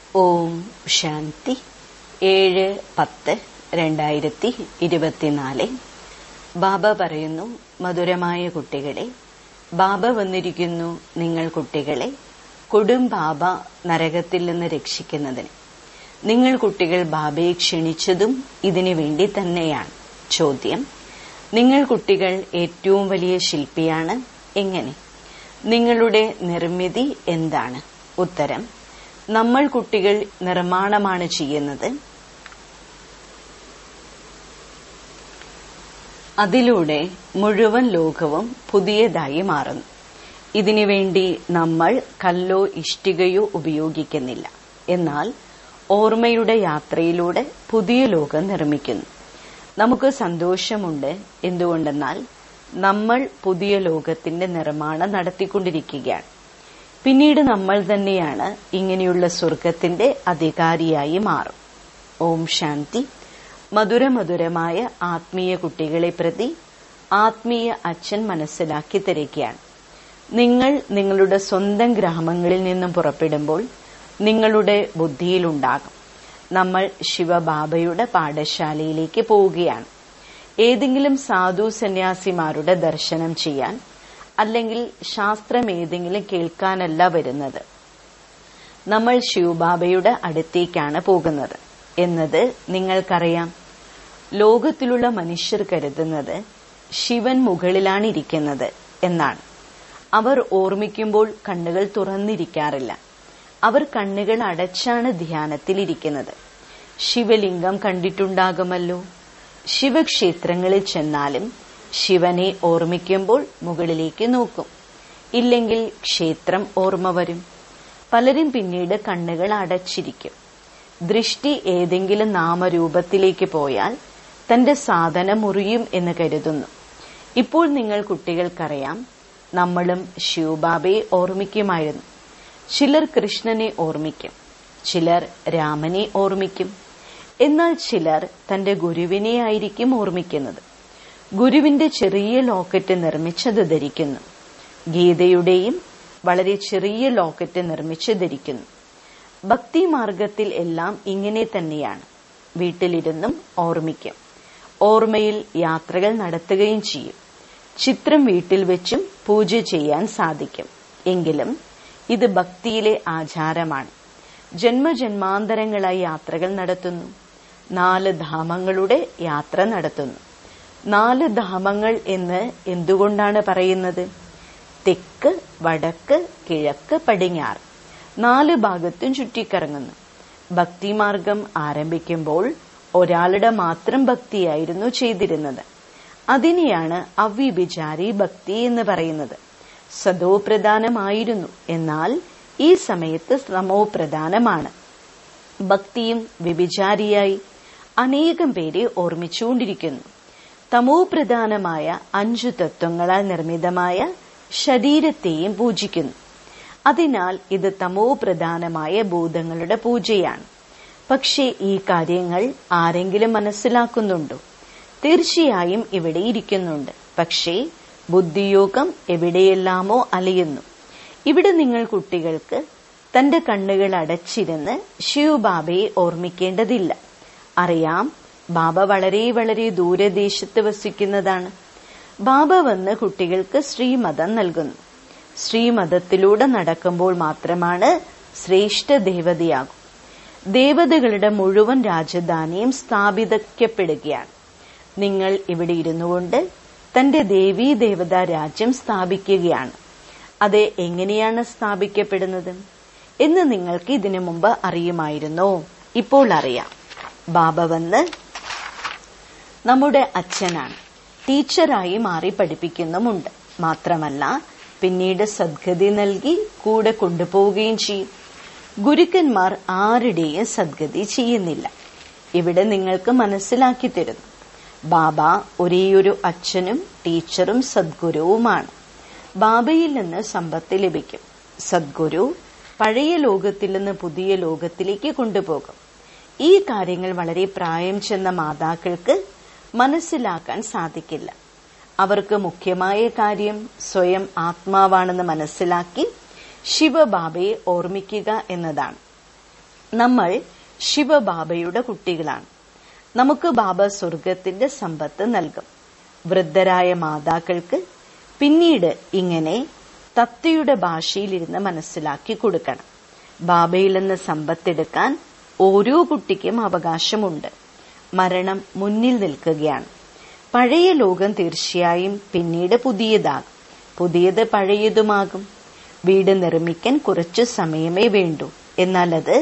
ഓം ശാന്തി ഏഴ് പത്ത് രണ്ടായിരത്തി ഇരുപത്തിനാല് ബാബ പറയുന്നു മധുരമായ കുട്ടികളെ ബാബ വന്നിരിക്കുന്നു നിങ്ങൾ കുട്ടികളെ കൊടും ബാബ നരകത്തിൽ നിന്ന് രക്ഷിക്കുന്നതിന് നിങ്ങൾ കുട്ടികൾ ബാബയെ ക്ഷണിച്ചതും ഇതിനു വേണ്ടി തന്നെയാണ് ചോദ്യം നിങ്ങൾ കുട്ടികൾ ഏറ്റവും വലിയ ശില്പിയാണ് എങ്ങനെ നിങ്ങളുടെ നിർമ്മിതി എന്താണ് ഉത്തരം നമ്മൾ കുട്ടികൾ നിർമ്മാണമാണ് ചെയ്യുന്നത് അതിലൂടെ മുഴുവൻ ലോകവും പുതിയതായി മാറുന്നു ഇതിനുവേണ്ടി നമ്മൾ കല്ലോ ഇഷ്ടികയോ ഉപയോഗിക്കുന്നില്ല എന്നാൽ ഓർമ്മയുടെ യാത്രയിലൂടെ പുതിയ ലോകം നിർമ്മിക്കുന്നു നമുക്ക് സന്തോഷമുണ്ട് എന്തുകൊണ്ടെന്നാൽ നമ്മൾ പുതിയ ലോകത്തിന്റെ നിർമ്മാണം നടത്തിക്കൊണ്ടിരിക്കുകയാണ് പിന്നീട് നമ്മൾ തന്നെയാണ് ഇങ്ങനെയുള്ള സ്വർഗത്തിന്റെ അധികാരിയായി മാറും ഓം ശാന്തി മധുരമധുരമായ ആത്മീയ കുട്ടികളെ പ്രതി ആത്മീയ അച്ഛൻ മനസ്സിലാക്കി തരികയാണ് നിങ്ങൾ നിങ്ങളുടെ സ്വന്തം ഗ്രാമങ്ങളിൽ നിന്നും പുറപ്പെടുമ്പോൾ നിങ്ങളുടെ ബുദ്ധിയിലുണ്ടാകും നമ്മൾ ശിവബാബയുടെ പാഠശാലയിലേക്ക് പോവുകയാണ് ഏതെങ്കിലും സാധു സന്യാസിമാരുടെ ദർശനം ചെയ്യാൻ അല്ലെങ്കിൽ ശാസ്ത്രം ഏതെങ്കിലും കേൾക്കാനല്ല വരുന്നത് നമ്മൾ ശിവബാബയുടെ അടുത്തേക്കാണ് പോകുന്നത് എന്നത് നിങ്ങൾക്കറിയാം ലോകത്തിലുള്ള മനുഷ്യർ കരുതുന്നത് ശിവൻ മുകളിലാണ് ഇരിക്കുന്നത് എന്നാണ് അവർ ഓർമ്മിക്കുമ്പോൾ കണ്ണുകൾ തുറന്നിരിക്കാറില്ല അവർ കണ്ണുകൾ അടച്ചാണ് ധ്യാനത്തിലിരിക്കുന്നത് ശിവലിംഗം കണ്ടിട്ടുണ്ടാകുമല്ലോ ശിവക്ഷേത്രങ്ങളിൽ ചെന്നാലും ശിവനെ ഓർമ്മിക്കുമ്പോൾ മുകളിലേക്ക് നോക്കും ഇല്ലെങ്കിൽ ക്ഷേത്രം ഓർമ്മ വരും പലരും പിന്നീട് കണ്ണുകൾ അടച്ചിരിക്കും ദൃഷ്ടി ഏതെങ്കിലും നാമരൂപത്തിലേക്ക് പോയാൽ തന്റെ സാധനം മുറിയും എന്ന് കരുതുന്നു ഇപ്പോൾ നിങ്ങൾ കുട്ടികൾക്കറിയാം നമ്മളും ശിവബാബയെ ഓർമ്മിക്കുമായിരുന്നു ചിലർ കൃഷ്ണനെ ഓർമ്മിക്കും ചിലർ രാമനെ ഓർമ്മിക്കും എന്നാൽ ചിലർ തന്റെ ഗുരുവിനെ ആയിരിക്കും ഓർമ്മിക്കുന്നത് ഗുരുവിന്റെ ചെറിയ ലോക്കറ്റ് നിർമ്മിച്ചത് ധരിക്കുന്നു ഗീതയുടെയും വളരെ ചെറിയ ലോക്കറ്റ് നിർമ്മിച്ച് ധരിക്കുന്നു ഭക്തി മാർഗത്തിൽ എല്ലാം ഇങ്ങനെ തന്നെയാണ് വീട്ടിലിരുന്നും ഓർമ്മിക്കും ഓർമ്മയിൽ യാത്രകൾ നടത്തുകയും ചെയ്യും ചിത്രം വീട്ടിൽ വെച്ചും പൂജ ചെയ്യാൻ സാധിക്കും എങ്കിലും ഇത് ഭക്തിയിലെ ആചാരമാണ് ജന്മജന്മാന്തരങ്ങളായി യാത്രകൾ നടത്തുന്നു നാല് ധാമങ്ങളുടെ യാത്ര നടത്തുന്നു നാല് ധാമങ്ങൾ എന്ന് എന്തുകൊണ്ടാണ് പറയുന്നത് തെക്ക് വടക്ക് കിഴക്ക് പടിഞ്ഞാറ് നാല് ഭാഗത്തും ചുറ്റിക്കറങ്ങുന്നു ഭക്തിമാർഗം ആരംഭിക്കുമ്പോൾ ഒരാളുടെ മാത്രം ഭക്തിയായിരുന്നു ചെയ്തിരുന്നത് അതിനെയാണ് അവ്യഭിചാരി ഭക്തി എന്ന് പറയുന്നത് സദോ പ്രധാനമായിരുന്നു എന്നാൽ ഈ സമയത്ത് സമോ പ്രധാനമാണ് ഭക്തിയും വ്യഭിചാരിയായി അനേകം പേരെ ഓർമ്മിച്ചുകൊണ്ടിരിക്കുന്നു തമോ പ്രധാനമായ അഞ്ചു തത്വങ്ങളാൽ നിർമ്മിതമായ ശരീരത്തെയും പൂജിക്കുന്നു അതിനാൽ ഇത് തമോ പ്രധാനമായ ഭൂതങ്ങളുടെ പൂജയാണ് പക്ഷേ ഈ കാര്യങ്ങൾ ആരെങ്കിലും മനസ്സിലാക്കുന്നുണ്ടോ തീർച്ചയായും ഇവിടെ ഇരിക്കുന്നുണ്ട് പക്ഷേ ബുദ്ധിയോഗം എവിടെയെല്ലാമോ അലയുന്നു ഇവിടെ നിങ്ങൾ കുട്ടികൾക്ക് തന്റെ കണ്ണുകൾ അടച്ചിരുന്ന് ശിവബാബയെ ഓർമ്മിക്കേണ്ടതില്ല അറിയാം ബാബ വളരെ വളരെ ദൂരദേശത്ത് വസിക്കുന്നതാണ് ബാബ വന്ന് കുട്ടികൾക്ക് ശ്രീമതം നൽകുന്നു ശ്രീമതത്തിലൂടെ നടക്കുമ്പോൾ മാത്രമാണ് ശ്രേഷ്ഠ ദേവതയാകും ദേവതകളുടെ മുഴുവൻ രാജധാനിയും സ്ഥാപിക്കപ്പെടുകയാണ് നിങ്ങൾ ഇവിടെ ഇരുന്നുകൊണ്ട് തന്റെ ദേവീ ദേവത രാജ്യം സ്ഥാപിക്കുകയാണ് അത് എങ്ങനെയാണ് സ്ഥാപിക്കപ്പെടുന്നത് എന്ന് നിങ്ങൾക്ക് ഇതിനു മുമ്പ് അറിയുമായിരുന്നോ ഇപ്പോൾ അറിയാം ബാബ വന്ന് നമ്മുടെ അച്ഛനാണ് ടീച്ചറായി മാറി പഠിപ്പിക്കുന്നുമുണ്ട് മാത്രമല്ല പിന്നീട് സദ്ഗതി നൽകി കൂടെ കൊണ്ടുപോവുകയും ചെയ്യും ഗുരുക്കന്മാർ ആരുടെയും സദ്ഗതി ചെയ്യുന്നില്ല ഇവിടെ നിങ്ങൾക്ക് മനസ്സിലാക്കി തരുന്നു ബാബ ഒരേയൊരു അച്ഛനും ടീച്ചറും സദ്ഗുരുവുമാണ് ബാബയിൽ നിന്ന് സമ്പത്ത് ലഭിക്കും സദ്ഗുരു പഴയ ലോകത്തിൽ നിന്ന് പുതിയ ലോകത്തിലേക്ക് കൊണ്ടുപോകും ഈ കാര്യങ്ങൾ വളരെ പ്രായം ചെന്ന മാതാക്കൾക്ക് മനസ്സിലാക്കാൻ സാധിക്കില്ല അവർക്ക് മുഖ്യമായ കാര്യം സ്വയം ആത്മാവാണെന്ന് മനസ്സിലാക്കി ശിവബാബയെ ഓർമ്മിക്കുക എന്നതാണ് നമ്മൾ ശിവബാബയുടെ കുട്ടികളാണ് നമുക്ക് ബാബ സ്വർഗത്തിന്റെ സമ്പത്ത് നൽകും വൃദ്ധരായ മാതാക്കൾക്ക് പിന്നീട് ഇങ്ങനെ തത്തയുടെ ഭാഷയിലിരുന്ന് മനസ്സിലാക്കി കൊടുക്കണം ബാബയിൽ നിന്ന് സമ്പത്തെടുക്കാൻ ഓരോ കുട്ടിക്കും അവകാശമുണ്ട് മരണം മുന്നിൽ നിൽക്കുകയാണ് പഴയ ലോകം തീർച്ചയായും പിന്നീട് പുതിയതാകും പുതിയത് പഴയതുമാകും വീട് നിർമ്മിക്കാൻ കുറച്ചു സമയമേ വേണ്ടൂ എന്നാൽ അത്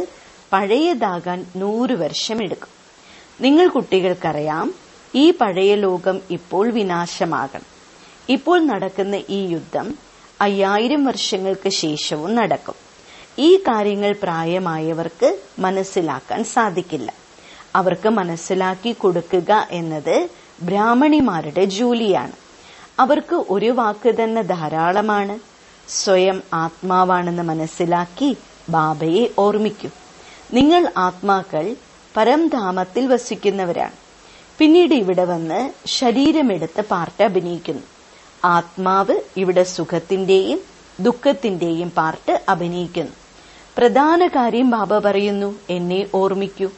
പഴയതാകാൻ നൂറ് വർഷമെടുക്കും നിങ്ങൾ കുട്ടികൾക്കറിയാം ഈ പഴയ ലോകം ഇപ്പോൾ വിനാശമാകണം ഇപ്പോൾ നടക്കുന്ന ഈ യുദ്ധം അയ്യായിരം വർഷങ്ങൾക്ക് ശേഷവും നടക്കും ഈ കാര്യങ്ങൾ പ്രായമായവർക്ക് മനസ്സിലാക്കാൻ സാധിക്കില്ല അവർക്ക് മനസ്സിലാക്കി കൊടുക്കുക എന്നത് ബ്രാഹ്മണിമാരുടെ ജോലിയാണ് അവർക്ക് ഒരു വാക്ക് തന്നെ ധാരാളമാണ് സ്വയം ആത്മാവാണെന്ന് മനസ്സിലാക്കി ബാബയെ ഓർമ്മിക്കൂ നിങ്ങൾ ആത്മാക്കൾ പരംധാമത്തിൽ വസിക്കുന്നവരാണ് പിന്നീട് ഇവിടെ വന്ന് ശരീരമെടുത്ത് പാർട്ട് അഭിനയിക്കുന്നു ആത്മാവ് ഇവിടെ സുഖത്തിന്റെയും ദുഃഖത്തിന്റെയും പാർട്ട് അഭിനയിക്കുന്നു പ്രധാന കാര്യം ബാബ പറയുന്നു എന്നെ ഓർമ്മിക്കൂ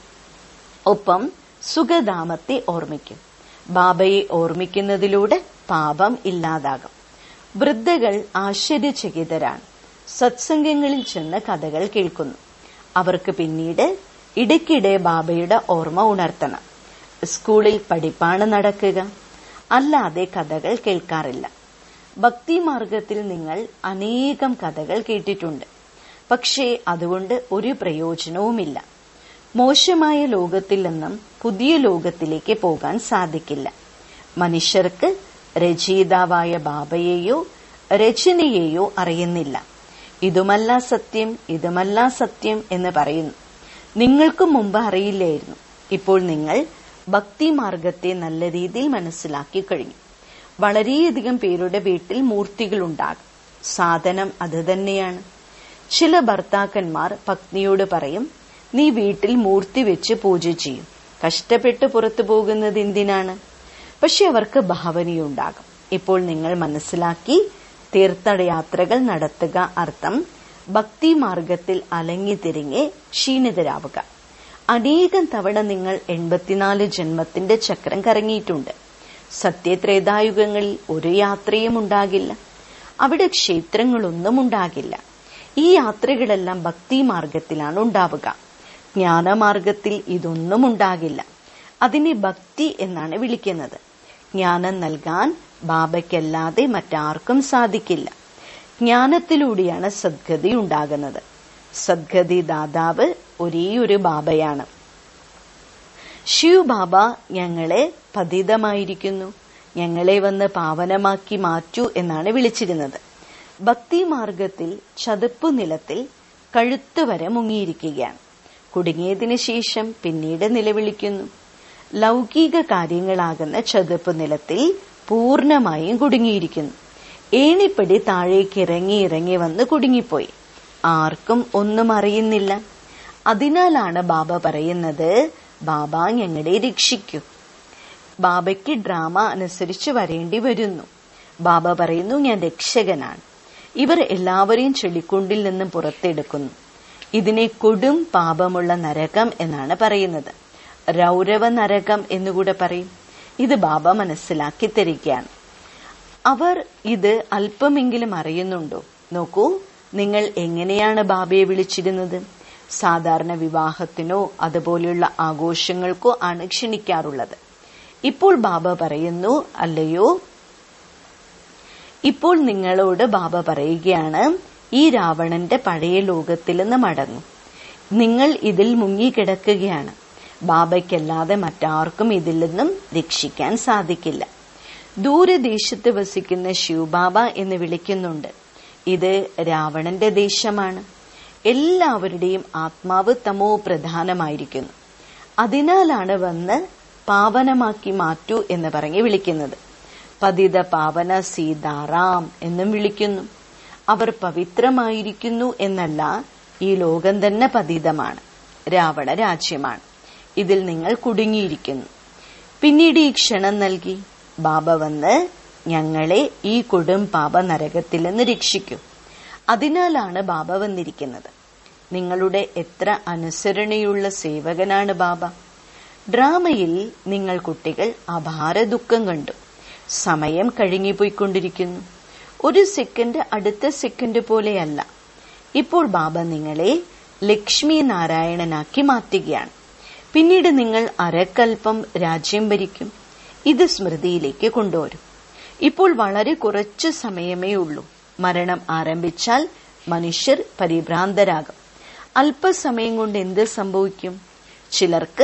ഒപ്പം സുഖധാമത്തെ ഓർമ്മിക്കും ബാബയെ ഓർമ്മിക്കുന്നതിലൂടെ പാപം ഇല്ലാതാകും വൃദ്ധകൾ ആശ്ചര്യചകിതരാണ് സത്സംഗങ്ങളിൽ ചെന്ന് കഥകൾ കേൾക്കുന്നു അവർക്ക് പിന്നീട് ഇടയ്ക്കിടെ ബാബയുടെ ഓർമ്മ ഉണർത്തണം സ്കൂളിൽ പഠിപ്പാണ് നടക്കുക അല്ലാതെ കഥകൾ കേൾക്കാറില്ല ഭക്തി മാർഗത്തിൽ നിങ്ങൾ അനേകം കഥകൾ കേട്ടിട്ടുണ്ട് പക്ഷേ അതുകൊണ്ട് ഒരു പ്രയോജനവുമില്ല മോശമായ ലോകത്തിൽ നിന്നും പുതിയ ലോകത്തിലേക്ക് പോകാൻ സാധിക്കില്ല മനുഷ്യർക്ക് രചയിതാവായ ബാബയെയോ രചനയെയോ അറിയുന്നില്ല ഇതുമല്ല സത്യം ഇതുമല്ല സത്യം എന്ന് പറയുന്നു നിങ്ങൾക്ക് മുമ്പ് അറിയില്ലായിരുന്നു ഇപ്പോൾ നിങ്ങൾ ഭക്തി മാർഗത്തെ നല്ല രീതിയിൽ മനസ്സിലാക്കി കഴിഞ്ഞു വളരെയധികം പേരുടെ വീട്ടിൽ മൂർത്തികളുണ്ടാകും സാധനം അത് തന്നെയാണ് ചില ഭർത്താക്കന്മാർ പത്നിയോട് പറയും നീ വീട്ടിൽ മൂർത്തി വെച്ച് പൂജ ചെയ്യും കഷ്ടപ്പെട്ട് പുറത്തു പോകുന്നത് എന്തിനാണ് പക്ഷെ അവർക്ക് ഭാവനയുണ്ടാകും ഇപ്പോൾ നിങ്ങൾ മനസ്സിലാക്കി തീർത്ഥയാത്രകൾ നടത്തുക അർത്ഥം ഭക്തി മാർഗത്തിൽ അലങ്ങി തിരിഞ്ഞ് ക്ഷീണിതരാവുക അനേകം തവണ നിങ്ങൾ എൺപത്തിനാല് ജന്മത്തിന്റെ ചക്രം കറങ്ങിയിട്ടുണ്ട് സത്യത്രേതായുഗങ്ങളിൽ ഒരു യാത്രയും ഉണ്ടാകില്ല അവിടെ ക്ഷേത്രങ്ങളൊന്നും ഉണ്ടാകില്ല ഈ യാത്രകളെല്ലാം ഭക്തി മാർഗത്തിലാണ് ഉണ്ടാവുക ജ്ഞാനമാർഗത്തിൽ ഇതൊന്നും ഉണ്ടാകില്ല അതിനെ ഭക്തി എന്നാണ് വിളിക്കുന്നത് ജ്ഞാനം നൽകാൻ ബാബയ്ക്കല്ലാതെ മറ്റാർക്കും സാധിക്കില്ല ജ്ഞാനത്തിലൂടെയാണ് സദ്ഗതി ഉണ്ടാകുന്നത് സദ്ഗതി ദാതാവ് ഒരേയൊരു ബാബയാണ് ശിവ് ബാബ ഞങ്ങളെ പതിതമായിരിക്കുന്നു ഞങ്ങളെ വന്ന് പാവനമാക്കി മാറ്റൂ എന്നാണ് വിളിച്ചിരുന്നത് ഭക്തി മാർഗത്തിൽ ചതുപ്പ് നിലത്തിൽ കഴുത്ത് വരെ മുങ്ങിയിരിക്കുകയാണ് കുടുങ്ങിയതിനു ശേഷം പിന്നീട് നിലവിളിക്കുന്നു ലൗകിക കാര്യങ്ങളാകുന്ന ചതുപ്പ് നിലത്തിൽ പൂർണമായും കുടുങ്ങിയിരിക്കുന്നു ഏണിപ്പടി താഴേക്ക് ഇറങ്ങി ഇറങ്ങി വന്ന് കുടുങ്ങിപ്പോയി ആർക്കും ഒന്നും അറിയുന്നില്ല അതിനാലാണ് ബാബ പറയുന്നത് ബാബ ഞങ്ങളെ രക്ഷിക്കൂ ബാബയ്ക്ക് ഡ്രാമ അനുസരിച്ച് വരേണ്ടി വരുന്നു ബാബ പറയുന്നു ഞാൻ രക്ഷകനാണ് ഇവർ എല്ലാവരെയും ചെളിക്കുണ്ടിൽ നിന്നും പുറത്തെടുക്കുന്നു ഇതിനെ കൊടും പാപമുള്ള നരകം എന്നാണ് പറയുന്നത് രൗരവ നരകം എന്നുകൂടെ പറയും ഇത് ബാബ മനസ്സിലാക്കി തരികയാണ് അവർ ഇത് അല്പമെങ്കിലും അറിയുന്നുണ്ടോ നോക്കൂ നിങ്ങൾ എങ്ങനെയാണ് ബാബയെ വിളിച്ചിരുന്നത് സാധാരണ വിവാഹത്തിനോ അതുപോലെയുള്ള ആഘോഷങ്ങൾക്കോ ആണ് ക്ഷണിക്കാറുള്ളത് ഇപ്പോൾ ബാബ പറയുന്നു അല്ലയോ ഇപ്പോൾ നിങ്ങളോട് ബാബ പറയുകയാണ് ഈ രാവണന്റെ പഴയ ലോകത്തിൽ നിന്ന് മടങ്ങും നിങ്ങൾ ഇതിൽ മുങ്ങിക്കിടക്കുകയാണ് ബാബയ്ക്കല്ലാതെ മറ്റാർക്കും ഇതിൽ നിന്നും രക്ഷിക്കാൻ സാധിക്കില്ല ദൂരദേശത്ത് വസിക്കുന്ന ശിവബാബ എന്ന് വിളിക്കുന്നുണ്ട് ഇത് രാവണന്റെ ദേശമാണ് എല്ലാവരുടെയും ആത്മാവ് തമോ പ്രധാനമായിരിക്കുന്നു അതിനാലാണ് വന്ന് പാവനമാക്കി മാറ്റൂ എന്ന് പറഞ്ഞ് വിളിക്കുന്നത് പതിത പാവന സീതാറാം എന്നും വിളിക്കുന്നു അവർ പവിത്രമായിരിക്കുന്നു എന്നല്ല ഈ ലോകം തന്നെ പതിതമാണ് രാവണ രാജ്യമാണ് ഇതിൽ നിങ്ങൾ കുടുങ്ങിയിരിക്കുന്നു പിന്നീട് ഈ ക്ഷണം നൽകി ബാബ വന്ന് ഞങ്ങളെ ഈ കൊടും പാപ നരകത്തിൽ നിന്ന് രക്ഷിക്കും അതിനാലാണ് ബാബ വന്നിരിക്കുന്നത് നിങ്ങളുടെ എത്ര അനുസരണയുള്ള സേവകനാണ് ബാബ ഡ്രാമയിൽ നിങ്ങൾ കുട്ടികൾ അപാര ദുഃഖം കണ്ടു സമയം കഴിഞ്ഞുപോയിക്കൊണ്ടിരിക്കുന്നു ഒരു സെക്കൻഡ് അടുത്ത സെക്കൻഡ് പോലെയല്ല ഇപ്പോൾ ബാബ നിങ്ങളെ ലക്ഷ്മി നാരായണനാക്കി മാറ്റുകയാണ് പിന്നീട് നിങ്ങൾ അരക്കൽപ്പം രാജ്യം ഭരിക്കും ഇത് സ്മൃതിയിലേക്ക് കൊണ്ടുവരും ഇപ്പോൾ വളരെ കുറച്ചു സമയമേ ഉള്ളൂ മരണം ആരംഭിച്ചാൽ മനുഷ്യർ പരിഭ്രാന്തരാകും അല്പസമയം കൊണ്ട് എന്ത് സംഭവിക്കും ചിലർക്ക്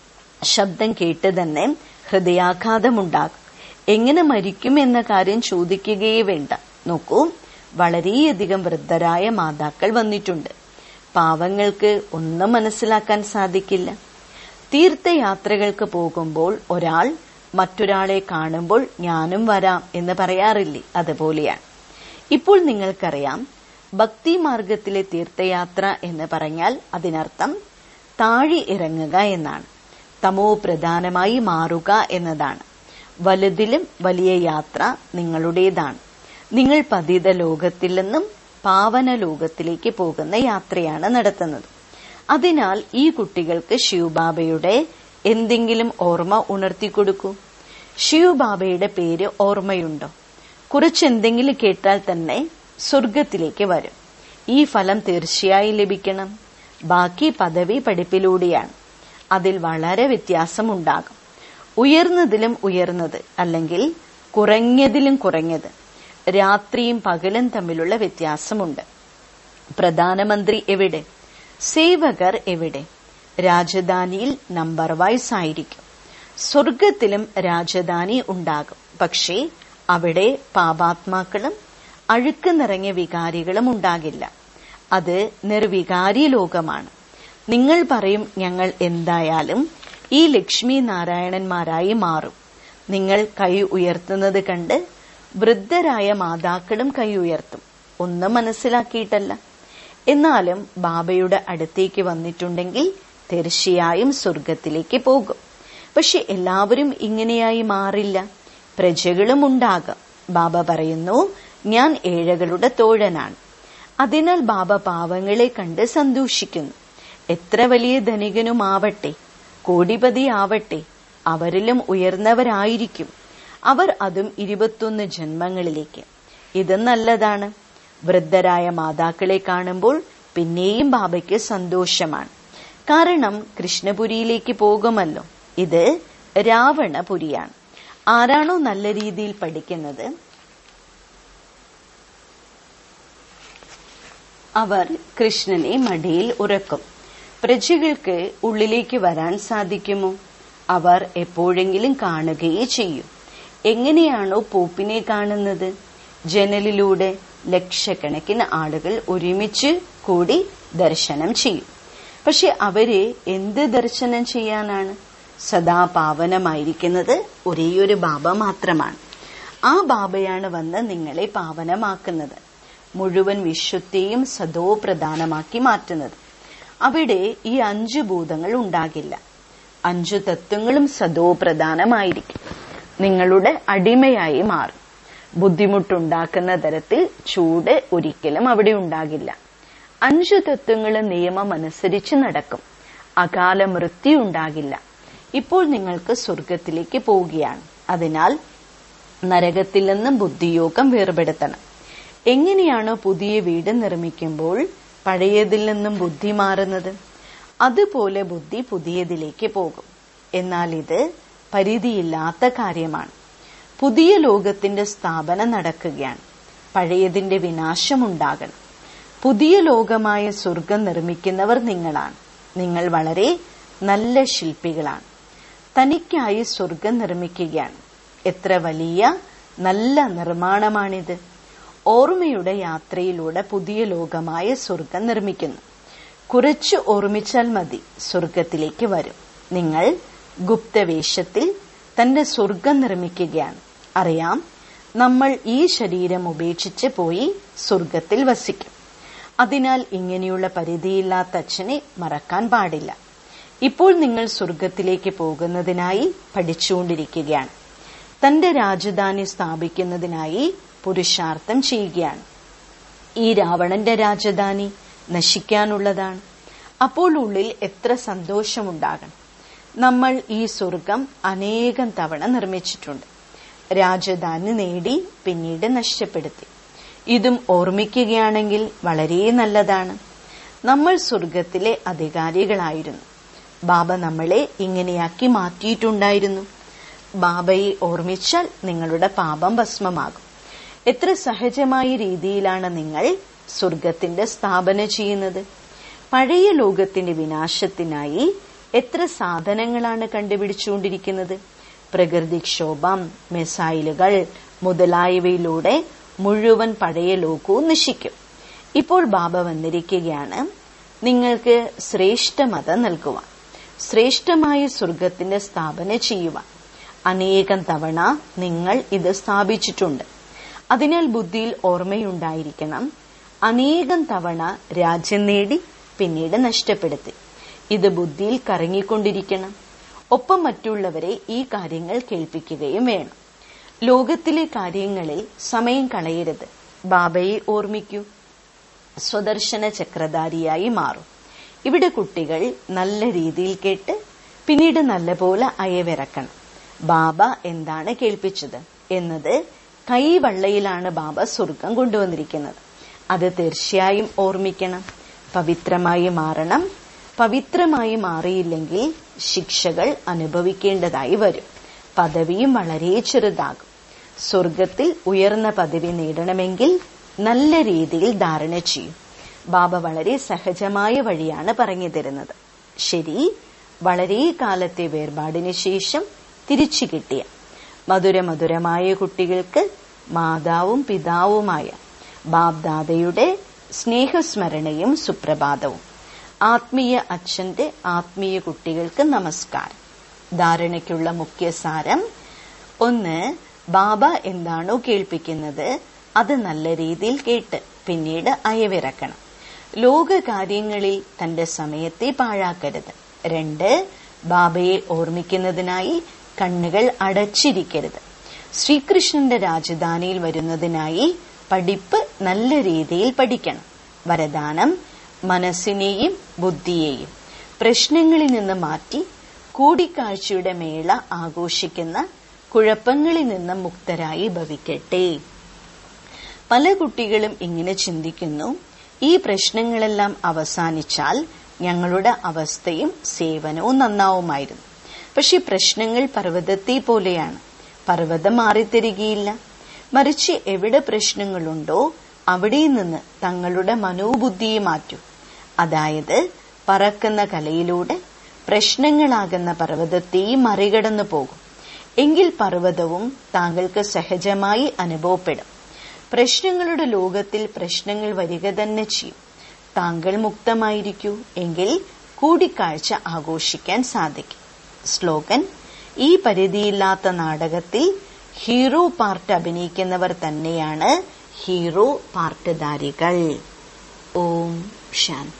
ശബ്ദം കേട്ട് തന്നെ ഹൃദയാഘാതമുണ്ടാകും എങ്ങനെ മരിക്കും എന്ന കാര്യം ചോദിക്കുകയേ വേണ്ട നോക്കൂ വളരെയധികം വൃദ്ധരായ മാതാക്കൾ വന്നിട്ടുണ്ട് പാവങ്ങൾക്ക് ഒന്നും മനസ്സിലാക്കാൻ സാധിക്കില്ല തീർത്ഥയാത്രകൾക്ക് പോകുമ്പോൾ ഒരാൾ മറ്റൊരാളെ കാണുമ്പോൾ ഞാനും വരാം എന്ന് പറയാറില്ലേ അതുപോലെയാണ് ഇപ്പോൾ നിങ്ങൾക്കറിയാം ഭക്തി മാർഗത്തിലെ തീർത്ഥയാത്ര എന്ന് പറഞ്ഞാൽ അതിനർത്ഥം താഴെ ഇറങ്ങുക എന്നാണ് തമോ പ്രധാനമായി മാറുക എന്നതാണ് വലുതിലും വലിയ യാത്ര നിങ്ങളുടേതാണ് നിങ്ങൾ പതിത ലോകത്തിൽ നിന്നും പാവന ലോകത്തിലേക്ക് പോകുന്ന യാത്രയാണ് നടത്തുന്നത് അതിനാൽ ഈ കുട്ടികൾക്ക് ശിവബാബയുടെ എന്തെങ്കിലും ഓർമ്മ ഉണർത്തിക്കൊടുക്കൂ ശിവബാബയുടെ പേര് ഓർമ്മയുണ്ടോ കുറച്ചെന്തെങ്കിലും കേട്ടാൽ തന്നെ സ്വർഗത്തിലേക്ക് വരും ഈ ഫലം തീർച്ചയായും ലഭിക്കണം ബാക്കി പദവി പഠിപ്പിലൂടെയാണ് അതിൽ വളരെ വ്യത്യാസമുണ്ടാകും ഉയർന്നതിലും ഉയർന്നത് അല്ലെങ്കിൽ കുറഞ്ഞതിലും കുറഞ്ഞത് രാത്രിയും പകലും തമ്മിലുള്ള വ്യത്യാസമുണ്ട് പ്രധാനമന്ത്രി എവിടെ സേവകർ എവിടെ രാജധാനിയിൽ നമ്പർ വൈസ് ആയിരിക്കും സ്വർഗത്തിലും രാജധാനി ഉണ്ടാകും പക്ഷേ അവിടെ പാപാത്മാക്കളും അഴുക്ക് നിറഞ്ഞ വികാരികളും ഉണ്ടാകില്ല അത് നിർവികാരി ലോകമാണ് നിങ്ങൾ പറയും ഞങ്ങൾ എന്തായാലും ഈ ലക്ഷ്മി നാരായണന്മാരായി മാറും നിങ്ങൾ കൈ ഉയർത്തുന്നത് കണ്ട് വൃദ്ധരായ മാതാക്കളും കൈ ഉയർത്തും ഒന്നും മനസ്സിലാക്കിയിട്ടല്ല എന്നാലും ബാബയുടെ അടുത്തേക്ക് വന്നിട്ടുണ്ടെങ്കിൽ തീർച്ചയായും സ്വർഗത്തിലേക്ക് പോകും പക്ഷെ എല്ലാവരും ഇങ്ങനെയായി മാറില്ല പ്രജകളും ഉണ്ടാകാം ബാബ പറയുന്നു ഞാൻ ഏഴകളുടെ തോഴനാണ് അതിനാൽ ബാബ പാവങ്ങളെ കണ്ട് സന്തോഷിക്കുന്നു എത്ര വലിയ ധനികനുമാവട്ടെ കോടിപതി ആവട്ടെ അവരിലും ഉയർന്നവരായിരിക്കും അവർ അതും ഇരുപത്തൊന്ന് ജന്മങ്ങളിലേക്ക് ഇത് നല്ലതാണ് വൃദ്ധരായ മാതാക്കളെ കാണുമ്പോൾ പിന്നെയും ബാബയ്ക്ക് സന്തോഷമാണ് കാരണം കൃഷ്ണപുരിയിലേക്ക് പോകുമല്ലോ ഇത് രാവണപുരിയാണ് ആരാണോ നല്ല രീതിയിൽ പഠിക്കുന്നത് അവർ കൃഷ്ണനെ മടിയിൽ ഉറക്കും പ്രജകൾക്ക് ഉള്ളിലേക്ക് വരാൻ സാധിക്കുമോ അവർ എപ്പോഴെങ്കിലും കാണുകയേ ചെയ്യും എങ്ങനെയാണോ പോപ്പിനെ കാണുന്നത് ജനലിലൂടെ ലക്ഷക്കണക്കിന് ആളുകൾ ഒരുമിച്ച് കൂടി ദർശനം ചെയ്യും പക്ഷെ അവര് എന്ത് ദർശനം ചെയ്യാനാണ് സദാ പാവനമായിരിക്കുന്നത് ഒരേയൊരു ബാബ മാത്രമാണ് ആ ബാബയാണ് വന്ന് നിങ്ങളെ പാവനമാക്കുന്നത് മുഴുവൻ വിശ്വത്തെയും സദോ പ്രധാനമാക്കി മാറ്റുന്നത് അവിടെ ഈ അഞ്ചു ഭൂതങ്ങൾ ഉണ്ടാകില്ല അഞ്ചു തത്വങ്ങളും സദോ പ്രധാനമായിരിക്കും നിങ്ങളുടെ അടിമയായി മാറും ബുദ്ധിമുട്ടുണ്ടാക്കുന്ന തരത്തിൽ ചൂട് ഒരിക്കലും അവിടെ ഉണ്ടാകില്ല അഞ്ചു തത്വങ്ങളും നിയമം അനുസരിച്ച് നടക്കും അകാല മൃത്യു ഉണ്ടാകില്ല ഇപ്പോൾ നിങ്ങൾക്ക് സ്വർഗത്തിലേക്ക് പോവുകയാണ് അതിനാൽ നരകത്തിൽ നിന്നും ബുദ്ധിയോഗം വേർപെടുത്തണം എങ്ങനെയാണോ പുതിയ വീട് നിർമ്മിക്കുമ്പോൾ പഴയതിൽ നിന്നും ബുദ്ധി മാറുന്നത് അതുപോലെ ബുദ്ധി പുതിയതിലേക്ക് പോകും എന്നാൽ ഇത് പരിധിയില്ലാത്ത കാര്യമാണ് പുതിയ ലോകത്തിന്റെ സ്ഥാപന നടക്കുകയാണ് പഴയതിന്റെ വിനാശമുണ്ടാകണം പുതിയ ലോകമായ സ്വർഗം നിർമ്മിക്കുന്നവർ നിങ്ങളാണ് നിങ്ങൾ വളരെ നല്ല ശില്പികളാണ് തനിക്കായി സ്വർഗം നിർമ്മിക്കുകയാണ് എത്ര വലിയ നല്ല നിർമ്മാണമാണിത് ഓർമ്മയുടെ യാത്രയിലൂടെ പുതിയ ലോകമായ സ്വർഗം നിർമ്മിക്കുന്നു കുറച്ച് ഓർമ്മിച്ചാൽ മതി സ്വർഗത്തിലേക്ക് വരും നിങ്ങൾ ഗുപ്തവേഷത്തിൽ തന്റെ സ്വർഗം നിർമ്മിക്കുകയാണ് അറിയാം നമ്മൾ ഈ ശരീരം ഉപേക്ഷിച്ച് പോയി സ്വർഗത്തിൽ വസിക്കും അതിനാൽ ഇങ്ങനെയുള്ള പരിധിയില്ലാത്ത അച്ഛനെ മറക്കാൻ പാടില്ല ഇപ്പോൾ നിങ്ങൾ സ്വർഗത്തിലേക്ക് പോകുന്നതിനായി പഠിച്ചുകൊണ്ടിരിക്കുകയാണ് തന്റെ രാജധാനി സ്ഥാപിക്കുന്നതിനായി പുരുഷാർത്ഥം ചെയ്യുകയാണ് ഈ രാവണന്റെ രാജധാനി നശിക്കാനുള്ളതാണ് അപ്പോൾ ഉള്ളിൽ എത്ര സന്തോഷമുണ്ടാകണം നമ്മൾ ഈ സ്വർഗം അനേകം തവണ നിർമ്മിച്ചിട്ടുണ്ട് രാജധാനി നേടി പിന്നീട് നഷ്ടപ്പെടുത്തി ഇതും ഓർമ്മിക്കുകയാണെങ്കിൽ വളരെ നല്ലതാണ് നമ്മൾ സ്വർഗത്തിലെ അധികാരികളായിരുന്നു ബാബ നമ്മളെ ഇങ്ങനെയാക്കി മാറ്റിയിട്ടുണ്ടായിരുന്നു ബാബയെ ഓർമ്മിച്ചാൽ നിങ്ങളുടെ പാപം ഭസ്മമാകും എത്ര സഹജമായ രീതിയിലാണ് നിങ്ങൾ സ്വർഗത്തിന്റെ സ്ഥാപന ചെയ്യുന്നത് പഴയ ലോകത്തിന്റെ വിനാശത്തിനായി എത്ര സാധനങ്ങളാണ് കണ്ടുപിടിച്ചുകൊണ്ടിരിക്കുന്നത് പ്രകൃതിക്ഷോഭം മിസൈലുകൾ മുതലായവയിലൂടെ മുഴുവൻ പഴയ ലോകവും നശിക്കും ഇപ്പോൾ ബാബ വന്നിരിക്കുകയാണ് നിങ്ങൾക്ക് ശ്രേഷ്ഠമതം നൽകുവാൻ ശ്രേഷ്ഠമായ സ്വർഗത്തിന്റെ സ്ഥാപന ചെയ്യുവാൻ അനേകം തവണ നിങ്ങൾ ഇത് സ്ഥാപിച്ചിട്ടുണ്ട് അതിനാൽ ബുദ്ധിയിൽ ഓർമ്മയുണ്ടായിരിക്കണം അനേകം തവണ രാജ്യം നേടി പിന്നീട് നഷ്ടപ്പെടുത്തി ഇത് ബുദ്ധിയിൽ കറങ്ങിക്കൊണ്ടിരിക്കണം ഒപ്പം മറ്റുള്ളവരെ ഈ കാര്യങ്ങൾ കേൾപ്പിക്കുകയും വേണം ലോകത്തിലെ കാര്യങ്ങളിൽ സമയം കളയരുത് ബാബയെ ഓർമ്മിക്കൂ സ്വദർശന ചക്രധാരിയായി മാറും ഇവിടെ കുട്ടികൾ നല്ല രീതിയിൽ കേട്ട് പിന്നീട് നല്ലപോലെ അയവിറക്കണം ബാബ എന്താണ് കേൾപ്പിച്ചത് എന്നത് കൈവള്ളയിലാണ് ബാബ സ്വർഗം കൊണ്ടുവന്നിരിക്കുന്നത് അത് തീർച്ചയായും ഓർമ്മിക്കണം പവിത്രമായി മാറണം പവിത്രമായി മാറിയില്ലെങ്കിൽ ശിക്ഷകൾ അനുഭവിക്കേണ്ടതായി വരും പദവിയും വളരെ ചെറുതാകും സ്വർഗത്തിൽ ഉയർന്ന പദവി നേടണമെങ്കിൽ നല്ല രീതിയിൽ ധാരണ ചെയ്യും ബാബ വളരെ സഹജമായ വഴിയാണ് പറഞ്ഞു തരുന്നത് ശരി വളരെ കാലത്തെ വേർപാടിന് ശേഷം തിരിച്ചു കിട്ടിയ മധുരമധുരമായ കുട്ടികൾക്ക് മാതാവും പിതാവുമായ ബാബ്ദാദയുടെ സ്നേഹസ്മരണയും സുപ്രഭാതവും ആത്മീയ അച്ഛന്റെ ആത്മീയ കുട്ടികൾക്ക് നമസ്കാരം ധാരണയ്ക്കുള്ള മുഖ്യ സാരം ഒന്ന് ബാബ എന്താണോ കേൾപ്പിക്കുന്നത് അത് നല്ല രീതിയിൽ കേട്ട് പിന്നീട് അയവിറക്കണം ലോക കാര്യങ്ങളിൽ തന്റെ സമയത്തെ പാഴാക്കരുത് രണ്ട് ബാബയെ ഓർമ്മിക്കുന്നതിനായി കണ്ണുകൾ അടച്ചിരിക്കരുത് ശ്രീകൃഷ്ണന്റെ രാജധാനിയിൽ വരുന്നതിനായി പഠിപ്പ് നല്ല രീതിയിൽ പഠിക്കണം വരദാനം മനസ്സിനെയും ബുദ്ധിയെയും പ്രശ്നങ്ങളിൽ നിന്ന് മാറ്റി കൂടിക്കാഴ്ചയുടെ മേള ആഘോഷിക്കുന്ന കുഴപ്പങ്ങളിൽ നിന്ന് മുക്തരായി ഭവിക്കട്ടെ പല കുട്ടികളും ഇങ്ങനെ ചിന്തിക്കുന്നു ഈ പ്രശ്നങ്ങളെല്ലാം അവസാനിച്ചാൽ ഞങ്ങളുടെ അവസ്ഥയും സേവനവും നന്നാവുമായിരുന്നു പക്ഷെ പ്രശ്നങ്ങൾ പർവ്വതത്തെ പോലെയാണ് പർവ്വതം മാറിത്തരികയില്ല മറിച്ച് എവിടെ പ്രശ്നങ്ങളുണ്ടോ അവിടെ നിന്ന് തങ്ങളുടെ മനോബുദ്ധിയെ മാറ്റൂ അതായത് പറക്കുന്ന കലയിലൂടെ പ്രശ്നങ്ങളാകുന്ന പർവ്വതത്തെയും മറികടന്നു പോകും എങ്കിൽ പർവ്വതവും താങ്കൾക്ക് സഹജമായി അനുഭവപ്പെടും പ്രശ്നങ്ങളുടെ ലോകത്തിൽ പ്രശ്നങ്ങൾ വരിക തന്നെ ചെയ്യും താങ്കൾ മുക്തമായിരിക്കൂ എങ്കിൽ കൂടിക്കാഴ്ച ആഘോഷിക്കാൻ സാധിക്കും സ്ലോഗൻ ഈ പരിധിയില്ലാത്ത നാടകത്തിൽ ഹീറോ പാർട്ട് അഭിനയിക്കുന്നവർ തന്നെയാണ് ഹീറോ പാർട്ടുധാരികൾ ഓം ശാന്തി